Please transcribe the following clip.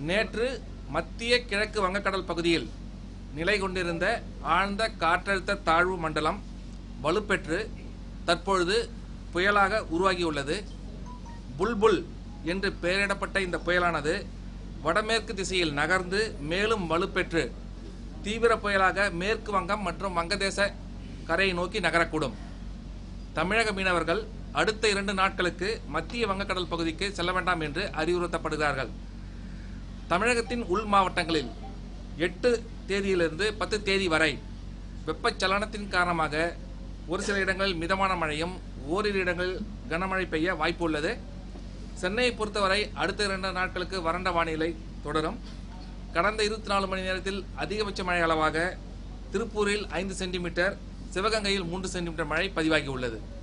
நேற்று மத்திய கிழக்கு வங்கக்கடல் பகுதியில் நிலை கொண்டிருந்த ஆழ்ந்த காற்றழுத்த தாழ்வு மண்டலம் வலுப்பெற்று தற்பொழுது புயலாக உருவாகியுள்ளது புல்புல் என்று பெயரிடப்பட்ட இந்த புயலானது வடமேற்கு திசையில் நகர்ந்து மேலும் வலுப்பெற்று தீவிர புயலாக மேற்கு வங்கம் மற்றும் வங்கதேச கரையை நோக்கி நகரக்கூடும் தமிழக மீனவர்கள் அடுத்த இரண்டு நாட்களுக்கு மத்திய வங்கக்கடல் பகுதிக்கு செல்ல வேண்டாம் என்று அறிவுறுத்தப்படுகிறார்கள் தமிழகத்தின் உள் மாவட்டங்களில் எட்டு தேதியிலிருந்து பத்து தேதி வரை வெப்பச்சலனத்தின் காரணமாக ஒரு சில இடங்களில் மிதமான மழையும் ஓரிரு இடங்களில் கனமழை பெய்ய வாய்ப்பு உள்ளது சென்னையை பொறுத்தவரை அடுத்த இரண்டு நாட்களுக்கு வறண்ட வானிலை தொடரும் கடந்த இருபத்தி நாலு மணி நேரத்தில் அதிகபட்ச மழை அளவாக திருப்பூரில் ஐந்து சென்டிமீட்டர் சிவகங்கையில் மூன்று சென்டிமீட்டர் மழை பதிவாகி உள்ளது